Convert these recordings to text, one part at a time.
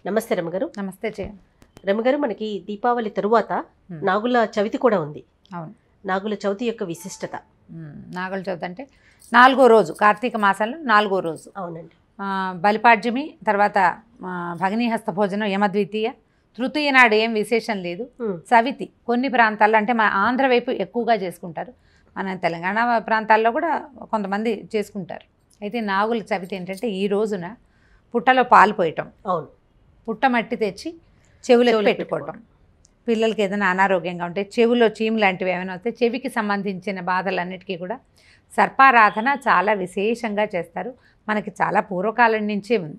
నమస్తే రమగారు నమస్తే జయ రమగారు మనకి దీపావళి తరువాత Hmm. నాగుల చవితి కూడా ఉంది అవును నాగుల చవితి యొక్క విశిష్టత ఉమ్, నాగుల చవితి అంటే నాలుగో రోజు కార్తీక మాసంలో నాలుగో రోజు అవునండి ఆ, బలిపాడ్యమి తర్వాత ఆ, భగినీహస్త భోజనం యమద్వితీయ తృతీయ నాడు ఏం విశేషం లేదు Hmm. సవితి కొన్ని ప్రాంతాల్లో అంటే మన ఆంధ్ర వైపు ఎక్కువగా చేసుకుంటారు మన తెలంగాణ ప్రాంతాల్లో కూడా కొంతమంది చేసుకుంటారు అయితే నాగుల చవితి ఏంటంటే ఈ రోజున పుట్టలో పాలు పోయటం అవును పుట్ట మట్టి తెచ్చి చెవులకు చెవులకు పెట్టుకోవటం పిల్లలకి ఏదైనా అనారోగ్యంగా ఉంటే చెవిలో చీము లాంటివి ఏమైనా వస్తే చెవికి సంబంధించిన బాధలన్నిటికీ కూడా సర్పారాధన చాలా విశేషంగా చేస్తారు మనకి చాలా పూర్వకాలం నుంచే ఉంది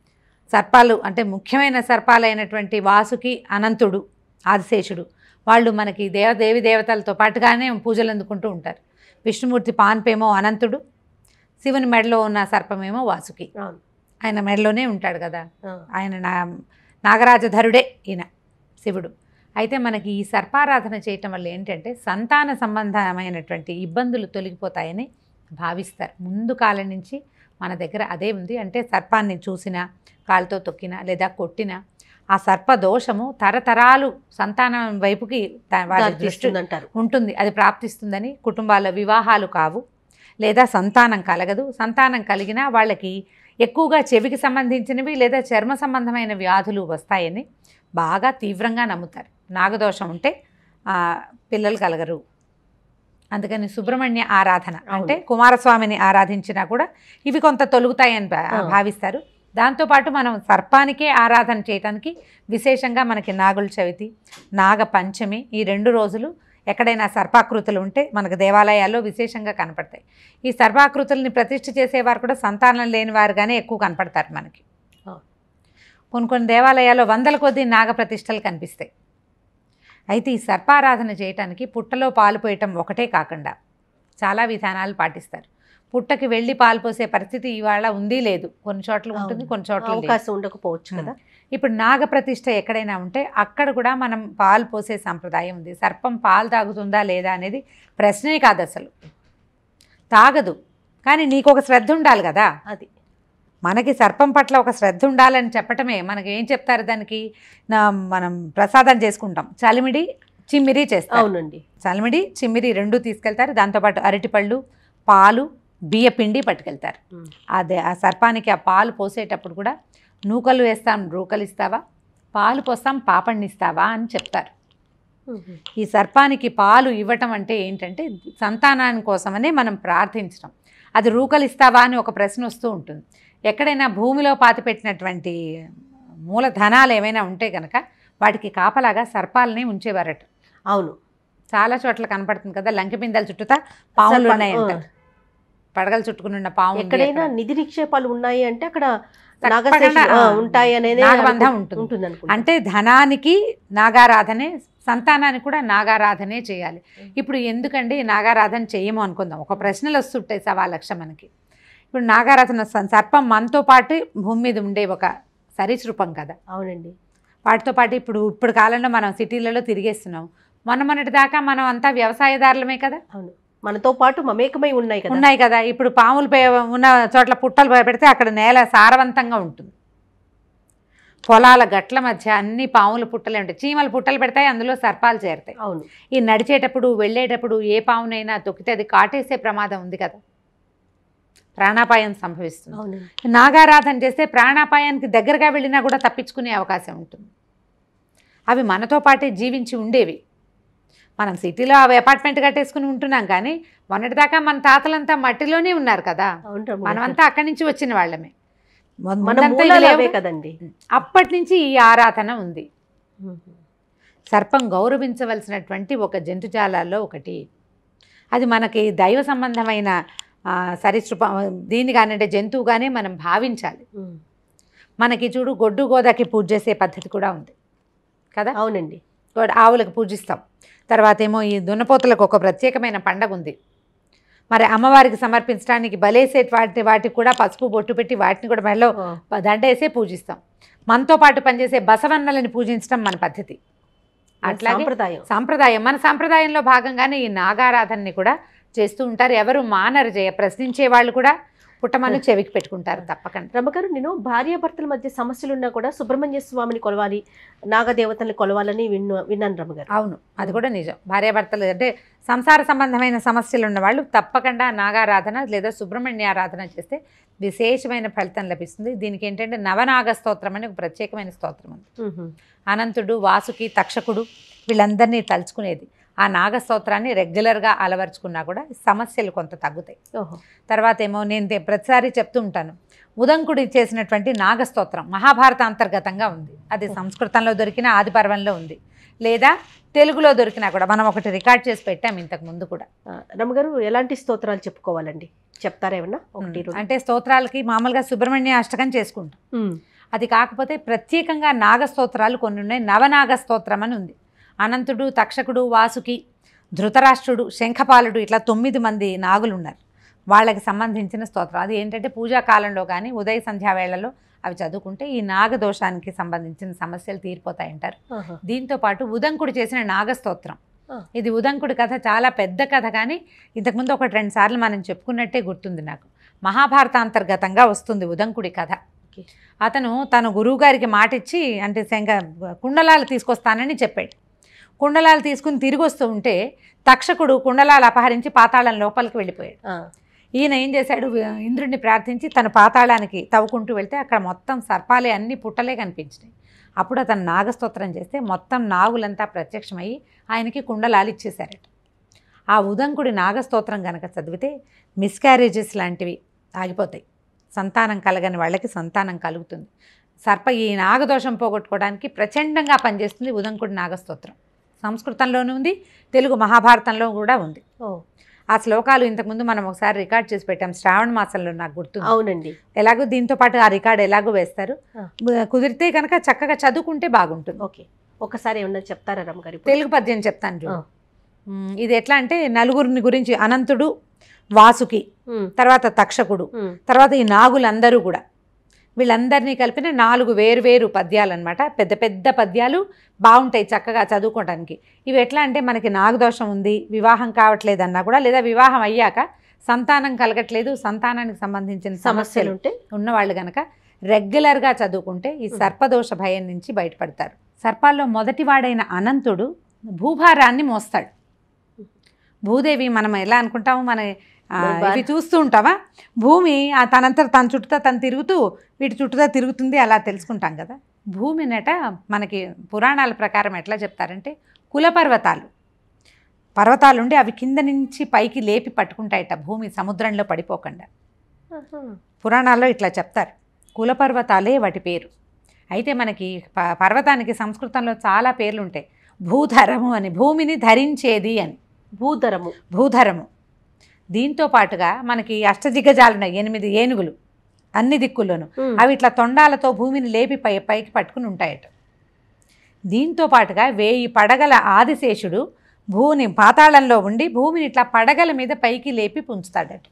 సర్పాలు అంటే ముఖ్యమైన సర్పాలైనటువంటి వాసుకి అనంతుడు ఆదిశేషుడు వాళ్ళు మనకి దేవ దేవి దేవతలతో పాటుగానే పూజలు అందుకుంటూ ఉంటారు విష్ణుమూర్తి పాన్పేమో అనంతుడు శివుని మెడలో ఉన్న సర్పమేమో వాసుకి అవును ఆయన మెడలోనే ఉంటాడు కదా ఆ, ఆయన నా నాగరాజధరుడే ఈయన శివుడు అయితే మనకి ఈ సర్పారాధన చేయటం వల్ల ఏంటంటే సంతాన సంబంధమైనటువంటి ఇబ్బందులు తొలగిపోతాయని భావిస్తారు ముందు కాలం నుంచి మన దగ్గర అదే ఉంది అంటే సర్పాన్ని చూసినా కాలుతో తొక్కినా లేదా కొట్టినా ఆ సర్ప దోషము తరతరాలు సంతానం వైపుకి త- వారి దృష్టి దారితీస్తుందంటారు ఉంటుంది అది ప్రాప్తిస్తుందని కుటుంబాల వివాహాలు కావు లేదా సంతానం కలగదు సంతానం కలిగినా వాళ్ళకి ఎక్కువగా చెవికి సంబంధించినవి లేదా చర్మ సంబంధమైన వ్యాధులు వస్తాయని బాగా తీవ్రంగా నమ్ముతారు నాగదోషం ఉంటే ఆ, పిల్లలు కలగరు అందుకని సుబ్రహ్మణ్య ఆరాధన అంటే కుమారస్వామిని ఆరాధించినా కూడా ఇవి కొంత తొలుగుతాయని భా- ఆ. భావిస్తారు దాంతోపాటు మనం సర్పానికే ఆరాధన చేయడానికి విశేషంగా మనకి నాగుల చవితి నాగ పంచమి ఈ రెండు రోజులు ఎక్కడైనా సర్పాకృతులు ఉంటే మనకు దేవాలయాల్లో విశేషంగా కనపడతాయి ఈ సర్పాకృతుల్ని ప్రతిష్ఠ చేసేవారు కూడా సంతానం లేని వారుగానే ఎక్కువ కనపడతారు మనకి ఆ. కొన్ని కొన్ని దేవాలయాల్లో వందల కొద్దీ నాగ ప్రతిష్టలు కనిపిస్తాయి అయితే ఈ సర్పారాధన చేయటానికి పుట్టలో పాలు పోయటం ఒకటే కాకుండా చాలా విధానాలు పాటిస్తారు పుట్టకి వెళ్ళి పాలు పోసే పరిస్థితి ఇవాళ ఉంది లేదు కొన్ని చోట్ల ఉంటుంది అవును. కొన్ని చోట్ల లేదు. అవకాశం ఉండకపోవచ్చు కదా ఇప్పుడు నాగప్రతిష్ఠ ఎక్కడైనా ఉంటే అక్కడ కూడా మనం పాలు పోసే సంప్రదాయం ఉంది సర్పం పాలు తాగుతుందా లేదా అనేది ప్రశ్నే కాదు అసలు తాగదు కానీ నీకు ఒక శ్రద్ధ ఉండాలి కదా అది మనకి సర్పం పట్ల ఒక శ్రద్ధ ఉండాలని చెప్పటమే మనకి ఏం చెప్తారు దానికి నా- మనం ప్రసాదం చేసుకుంటాం చలిమిడి చిమ్మిరి చేస్తాం అవునండి చలిమిడి చిమ్మిరి రెండు తీసుకెళ్తారు దాంతోపాటు అరటిపళ్ళు పాలు బియ్య పిండి పట్టుకెళ్తారు ఉమ్. అదే ఆ సర్పానికి ఆ పాలు పోసేటప్పుడు కూడా నూకలు వేస్తాం రూకలు ఇస్తావా పాలు పోస్తాం పాపడిని ఇస్తావా అని చెప్తారు ఉహు. ఈ సర్పానికి పాలు ఇవ్వటం అంటే ఏంటంటే సంతానాని కోసమనే మనం ప్రార్థించడం అది రూకలు ఇస్తావా అని ఒక ప్రశ్న వస్తూ ఉంటుంది ఎక్కడైనా భూమిలో పాతిపెట్టినటువంటి మూలధనాలు ఏమైనా ఉంటే కనుక వాటికి కాపలాగా సర్పాలని ఉంచేవారట అవును చాలా చోట్ల కనపడుతుంది కదా లంకి పిందెల చుట్టూతా పాములు సర్ప- ఉన్నాయంట ఆ. పడగలు చుట్టుకుని ఉన్న పాము ఉంది ఎక్కడైనా అక్కడ. నిధి నిక్షేపాలు ఉన్నాయి అంటే అక్కడ తప్పకుండా, నాగశేషుడు, ఆ, ఆ, ఉంటాయి అనేది నాగబంధం అనుకు- ఉంటుంది. ఉంటుంది అనుకుంటా. అంటే ధనానికి నాగారాధనే సంతానానికి కూడా నాగారాధనే చేయాలి ఇప్పుడు ఎందుకండి నాగారాధన చేయము అనుకుందాం ఒక ప్రశ్నలు వస్తుంటాయి సవా లక్ష మనకి ఇప్పుడు నాగారాధన స- సర్పం మనతో పాటు భూమి మీద ఉండే ఒక సరీసృపం కదా అవునండి వాటితో పాటు ఇప్పుడు ఇప్పుడు కాలంలో మనం సిటీలలో తిరిగేస్తున్నాం మొన్న మొన్నటి దాకా మనం అంతా వ్యవసాయదారులమే కదా అవును మనతో పాటు మమేకమై ఉన్నాయి కదా ఉన్నాయి కదా ఇప్పుడు పాములు పే- ఉన్న చోట్ల పుట్టలు పెడితే అక్కడ నేల సారవంతంగా ఉంటుంది పొలాల గట్ల మధ్య అన్ని పాముల పుట్టలే ఉంటాయి చీమల పుట్టలు పెడతాయి అందులో సర్పాలు చేరుతాయి అవును ఈ నడిచేటప్పుడు వెళ్ళేటప్పుడు ఏ పామునైనా తొక్కితే అది కాటేసే ప్రమాదం ఉంది కదా ప్రాణాపాయం సంభవిస్తుంది అవునండి నాగారాధన చేస్తే ప్రాణాపాయానికి దగ్గరగా వెళ్ళినా కూడా తప్పించుకునే అవకాశం ఉంటుంది అవి మనతో పాటే జీవించి ఉండేవి మనం సిటీలో అవి అపార్ట్మెంట్ కట్టేసుకుని ఉంటున్నాం కానీ మొన్నటిదాకా మన తాతలంతా మట్టిలోనే ఉన్నారు కదా అవును రమణ. మనమంతా అక్కడి నుంచి వచ్చిన వాళ్ళమే మొ- మన ముందంతా ఇవి మూలాలు లేవు అవే కదా. కదండి అప్పటి నుంచి ఈ ఆరాధన ఉంది ఉహు. సర్పం గౌరవించవలసినటువంటి ఒక జంతుజాలాల్లో ఒకటి అది మనకి దైవ సంబంధమైన ఆ, సరీసృప దీన్ని కానింటే జంతువుగానే మనం భావించాలి ఉమ్. మనకి చూడు గొడ్డు గోదాకి పూజ చేసే పద్ధతి కూడా ఉంది కదా అవునండి గోడ- ఆవులకు పూజిస్తాం తర్వాత ఏమో ఈ దున్నపోతులకు ఒక ప్రత్యేకమైన పండగ ఉంది మరి అమ్మవారికి సమర్పించడానికి బలేసే వాటి వాటికి కూడా పసుపు బొట్టు పెట్టి వాటిని కూడా మెడలో ఆ, దండేసే పూజిస్తాం మనతో పాటు పనిచేసే బసవన్నలని పూజించడం మన పద్ధతి అట్లాగే సాంప్రదాయం సాంప్రదాయం మన సాంప్రదాయంలో భాగంగానే ఈ నాగారాధనని కూడా చేస్తూ ఉంటారు ఎవరు మానరు చేయ ప్రశ్నించే వాళ్ళు కూడా పుట్టమన్ను చెవికి పెట్టుకుంటారు తప్పకుండా రమ్మగారు నేను భార్యాభర్తల మధ్య సమస్యలు ఉన్నా కూడా సుబ్రహ్మణ్య స్వామిని కొలవాలి నాగదేవతల్ని కొలవాలని విన్ను విన్నాను రమ్మగారు అవును అది కూడా నిజం భార్యాభర్తలు అంటే సంసార సంబంధమైన సమస్యలు ఉన్న వాళ్ళు తప్పకుండా నాగారాధన లేదా సుబ్రహ్మణ్య ఆరాధన చేస్తే విశేషమైన ఫలితం లభిస్తుంది దీనికి ఏంటంటే నవనాగ స్తోత్రం అని ఒక ప్రత్యేకమైన స్తోత్రం ఉంది ఉహు. అనంతుడు వాసుకి తక్షకుడు వీళ్ళందరినీ తలుచుకునేది ఆ నాగ స్తోత్రాన్ని రెగ్యులర్గా అలవర్చుకున్నా కూడా సమస్యలు కొంత తగ్గుతాయి ఓహో తర్వాత ఏమో నేను తే- ప్రతిసారి చెప్తూ ఉంటాను ఉదంకుడి చేసినటువంటి నాగస్తోత్రం మహాభారత అంతర్గతంగా ఉంది అది సంస్కృతంలో దొరికిన ఆదిపర్వంలో ఉంది లేదా తెలుగులో దొరికినా కూడా మనం ఒకటి రికార్డ్ చేసి పెట్టాం ఇంతకు ముందు కూడా ఆ, రమ్మగారు ఎలాంటి స్తోత్రాలు చెప్పుకోవాలండి చెప్తారా ఏమన్నా ఒకటి రెండు? అంటే స్తోత్రాలకి మామూలుగా సుబ్రహ్మణ్య అష్టకం చేసుకుంటాం ఉమ్. అది కాకపోతే ప్రత్యేకంగా నాగస్తోత్రాలు కొన్ని ఉన్నాయి నవనాగ స్తోత్రం అని ఉంది అనంతుడు తక్షకుడు వాసుకి ధృతరాష్ట్రుడు శంఖపాలుడు ఇట్లా తొమ్మిది మంది నాగులు ఉన్నారు వాళ్ళకి సంబంధించిన స్తోత్రం అది ఏంటంటే పూజా కాలంలో కానీ ఉదయ సంధ్యా వేళల్లో అవి చదువుకుంటే ఈ నాగదోషానికి సంబంధించిన సమస్యలు తీరిపోతాయంటారు ఆహా. దీంతో పాటు ఉదంకుడు చేసిన నాగస్తోత్రం ఆ. ఇది ఉదంకుడి కథ చాలా పెద్ద కథ కానీ ఇంతకుముందు ఒకటి రెండు సార్లు మనం చెప్పుకున్నట్టే గుర్తుంది నాకు మహాభారత అంతర్గతంగా వస్తుంది ఉదంకుడి కథ ఓకే. అతను తన గురువుగారికి మాటిచ్చి అంటే శంఖ కుండలాలు తీసుకొస్తానని చెప్పాడు కుండలాలు తీసుకుని తిరిగి వస్తూ ఉంటే తక్షకుడు కుండలాలు అపహరించి పాతాళం లోపలికి వెళ్ళిపోయాడు ఆ. ఈయన ఏం చేశాడు ఇంద్రుడిని ప్రార్థించి తన పాతాళానికి తవ్వుకుంటూ వెళ్తే అక్కడ మొత్తం సర్పాలే అన్ని పుట్టలే కనిపించినాయి అప్పుడు అతను నాగస్తోత్రం చేస్తే మొత్తం నాగులంతా ప్రత్యక్షమయ్యి ఆయనకి కుండలాలు ఇచ్చేశారట ఆ ఉదంకుడి నాగస్తోత్రం గనక చదివితే మిస్క్యారేజెస్ లాంటివి ఆగిపోతాయి సంతానం కలగని వాళ్ళకి సంతానం కలుగుతుంది సర్ప ఈ నాగదోషం పోగొట్టుకోవడానికి ప్రచండంగా పనిచేస్తుంది ఉదంకుడి నాగస్తోత్రం సంస్కృతంలోనూ ఉంది తెలుగు మహాభారతంలో కూడా ఉంది ఓ ఆ శ్లోకాలు ఇంతకుముందు మనం ఒకసారి రికార్డ్ చేసి పెట్టాం శ్రావణ మాసంలో నాకు గుర్తుంది అవునండి ఎలాగో దీంతో పాటు ఆ రికార్డ్ ఎలాగో వేస్తారు ఆ. బ- కుదిరితే కనుక చక్కగా చదువుకుంటే బాగుంటుంది ఓకే ఒకసారి ఏమన్నా చెప్తారా రమ్మగారు ఇప్పుడు? తెలుగు పద్యం చెప్తాను చూడు ఆ. మ్, ఇది ఎట్లా అంటే నలుగురిని గురించి అనంతుడు వాసుకి ఉమ్. తర్వాత తక్షకుడు ఉమ్. తర్వాత ఈ నాగులందరూ కూడా వీళ్ళందరినీ కలిపిన నాలుగు వేరు వేరు పద్యాలు అనమాట పెద్ద పెద్ద పద్యాలు బాగుంటాయి చక్కగా చదువుకోవడానికి ఇవి ఎట్లా అంటే మనకి నాగదోషం ఉంది వివాహం కావట్లేదు అన్నా కూడా లేదా వివాహం అయ్యాక సంతానం కలగట్లేదు సంతానానికి సంబంధించిన సమస్యలు సమస్యలు ఉంటే ఉన్నవాళ్ళు గనక రెగ్యులర్గా చదువుకుంటే ఈ సర్పదోష భయం నుంచి బయటపడతారు సర్పాల్లో మొదటివాడైన అనంతుడు భూభారాన్ని మోస్తాడు భూదేవి మనం ఎలా అనుకుంటాము మన ఆ, భూభారం. ఇవి చూస్తూ ఉంటావా భూమి ఆ తనంతట తన చుట్టూతా తను తిరుగుతూ వీటి చుట్టూతా తిరుగుతుంది అలా తెలుసుకుంటాం కదా భూమినట మనకి పురాణాల ప్రకారం ఎట్లా చెప్తారంటే కులపర్వతాలు పర్వతాలు ఉండి అవి కింద నుంచి పైకి లేపి పట్టుకుంటాయట భూమి సముద్రంలో పడిపోకుండా ఆహా. పురాణాల్లో ఇట్లా చెప్తారు కులపర్వతాలే వాటి పేరు అయితే మనకి ప- పర్వతానికి సంస్కృతంలో చాలా పేర్లు ఉంటాయి భూధరము అని భూమిని ధరించేది అని భూధరము భూధరము దీంతో పాటుగా మనకి అష్టదిగ్గజాలు ఉన్నాయి ఎనిమిది ఏనుగులు అన్ని దిక్కుల్లోనూ ఉమ్. అవి ఇట్లా తొండాలతో భూమిని లేపి పై పైకి పట్టుకుని ఉంటాయట దీంతో పాటుగా వేయి పడగల ఆదిశేషుడు భూని పాతాళంలో ఉండి భూమిని ఇట్లా పడగల మీద పైకి లేపి పుంచుతాడట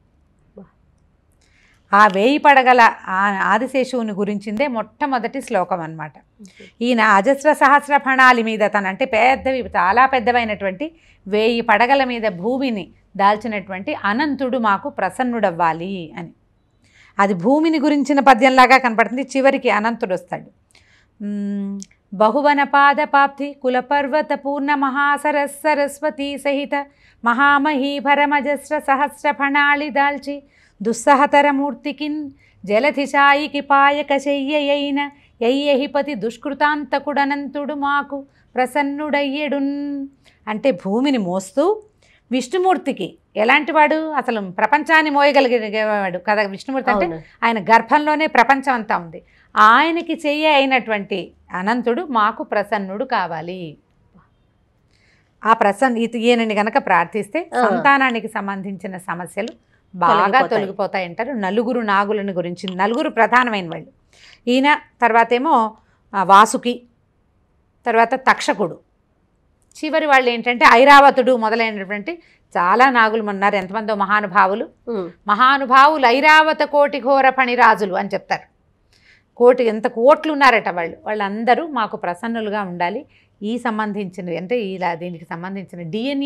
ఆ వేయి పడగల ఆ ఆదిశేషువుని గురించిందే మొట్టమొదటి శ్లోకం అన్నమాట ఈయన అజస్ర సహస్ర ఫణాలి మీద తన అంటే పెద్దవి చాలా పెద్దవైనటువంటి వేయి పడగల మీద భూమిని దాల్చినటువంటి అనంతుడు మాకు ప్రసన్నుడవ్వాలి అని అది భూమిని గురించిన పద్యంలాగా కనపడుతుంది చివరికి అనంతుడు వస్తాడు మ్మ్. బహువన పాదపాప్తి కులపర్వత పూర్ణ మహాసరస్ సరస్వతీ సహిత మహామహీభరమజస్ర సహస్ర ఫణాళి దాల్చి దుస్సహతరమూర్తికిన్ జలధిశాయికి పాయక శయ్యయైన యయ్యహిపతి దుష్కృతాంతకుడనంతుడు మాకు ప్రసన్నుడయ్యడున్ అంటే భూమిని మోస్తూ విష్ణుమూర్తికి ఎలాంటి వాడు అసలు ప్రపంచాన్ని మోయగలిగేవాడు కదా విష్ణుమూర్తి అంటే అవును. ఆయన గర్భంలోనే ప్రపంచం అంతా ఉంది ఆయనకి చెయ్యి అయినటువంటి అనంతుడు మాకు ప్రసన్నుడు కావాలి ఆ ప్రసన్న ఈత- ఈయనని గనక ప్రార్థిస్తే ఆ. సంతానానికి సంబంధించిన సమస్యలు బాగా తొలగిపోతాయి. తొలగిపోతాయి అంటారు నలుగురు నాగులను గురించి నలుగురు ప్రధానమైన వాళ్ళు ఈయన తర్వాత ఏమో ఆ, వాసుకి తర్వాత తక్షకుడు చివరి వాళ్ళు ఏంటంటే ఐరావతుడు మొదలైనటువంటి చాలా నాగులు ఉన్నారు ఎంతమందో మహానుభావులు ఉమ్. మహానుభావులు ఐరావత కోటి ఘోర ఫణిరాజులు అని చెప్తారు కోటి ఎంత కోట్లు ఉన్నారట వాళ్ళు వాళ్ళందరూ మాకు ప్రసన్నులుగా ఉండాలి ఈ సంబంధించిన అంటే ఇలా దీనికి సంబంధించిన డిఎన్ఏ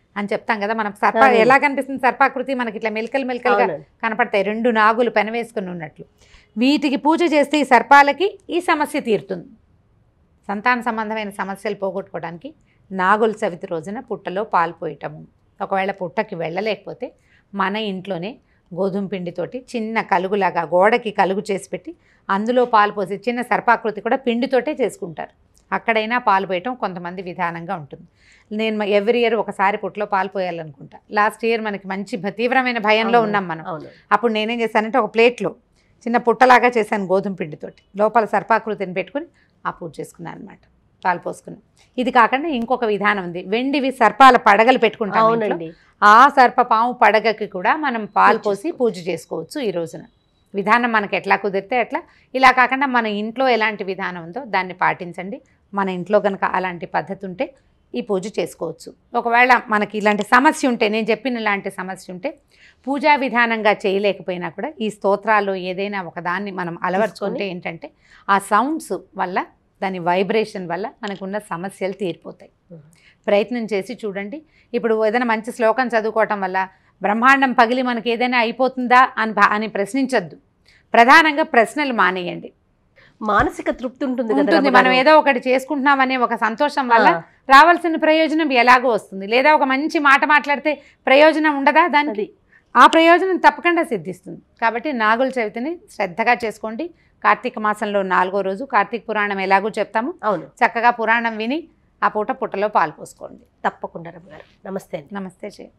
అని చెప్తాం కదా మనం సర్ప అవునండి. ఎలా కనిపిస్తుంది సర్పాకృతి మనకి ఇట్లా మెలికలు మెలికలుగా అవునండి. కనపడతాయి రెండు నాగులు పెనవేసుకుని ఉన్నట్లు వీటికి పూజ చేస్తే ఈ సర్పాలకి ఈ సమస్య తీరుతుంది సంతాన సంబంధమైన సమస్యలు పోగొట్టుకోవడానికి నాగుల చవితి రోజున పుట్టలో పాలు పోయటము ఒకవేళ పుట్టకి వెళ్ళలేకపోతే మన ఇంట్లోనే గోధుమ పిండితోటి చిన్న కలుగులాగా గోడకి కలుగు చేసి పెట్టి అందులో పాలు పోసి చిన్న సర్పాకృతి కూడా పిండితోటే చేసుకుంటారు అక్కడైనా పాలు పోయటం కొంతమంది విధానంగా ఉంటుంది నేను ఎవ్రీ ఇయర్ ఒకసారి పుట్టలో పాలు పోయాలనుకుంటా లాస్ట్ ఇయర్ మనకి మంచి భ- తీవ్రమైన భయంలో అవును. ఉన్నాం మనం అవును అప్పుడు నేనేం చేశానంటే ఒక ప్లేట్లో చిన్న పుట్టలాగా చేశాను గోధుమ పిండితోటి లోపల సర్పాకృతిని పెట్టుకుని ఆ పూజ చేసుకున్నాను అనమాట పాలు పోసుకున్నాను ఇది కాకుండా ఇంకొక విధానం ఉంది వెండివి సర్పాల పడగలు పెట్టుకుంటాం ఇంట్లో. అవునండి ఆ సర్ప పాము పడగకి కూడా మనం పాలు పూజ పోసి పూజ చేసుకోవచ్చు ఈ రోజున విధానం మనకి ఎట్లా కుదిరితే అట్లా ఇలా కాకుండా మన ఇంట్లో ఎలాంటి విధానం ఉందో దాన్ని పాటించండి మన ఇంట్లో కనుక అలాంటి పద్ధతి ఉంటే ఈ పూజ చేసుకోవచ్చు ఒకవేళ మనకి ఇలాంటి సమస్య ఉంటే నేను చెప్పిన ఇలాంటి సమస్య ఉంటే పూజా విధానంగా చేయలేకపోయినా కూడా ఈ స్తోత్రాల్లో ఏదైనా ఒకదాన్ని మనం అలవర్చుకుంటే ఏంటంటే ఆ సౌండ్స్ వల్ల దాని వైబ్రేషన్ వల్ల మనకున్న సమస్యలు తీరిపోతాయి Mhm. ప్రయత్నం చేసి చూడండి ఇప్పుడు ఏదైనా మంచి శ్లోకం చదువుకోవటం వల్ల బ్రహ్మాండం పగిలి మనకి ఏదైనా అయిపోతుందా అని భా- అని ప్రశ్నించొద్దు ప్రధానంగా ప్రశ్నలు మానేయండి మానసిక తృప్తి ఉంటుంది కదా ఉంటుంది మనం ఏదో ఒకటి చేసుకుంటున్నామనే ఒక సంతోషం వల్ల రావాల్సిన ప్రయోజనం ఎలాగో వస్తుంది లేదా ఒక మంచి మాట మాట్లాడితే ప్రయోజనం ఉండదా దానికి అది ఆ ప్రయోజనం తప్పకుండా సిద్ధిస్తుంది కాబట్టి నాగుల చవితిని శ్రద్ధగా చేసుకోండి కార్తీక మాసంలో నాలుగో రోజు కార్తీక పురాణం ఎలాగో చెప్తాము అవును చక్కగా పురాణం విని ఆ పూట పుట్టలో పాలు పోసుకోండి తప్పకుండా రమ్మగారు నమస్తే అండి నమస్తే చే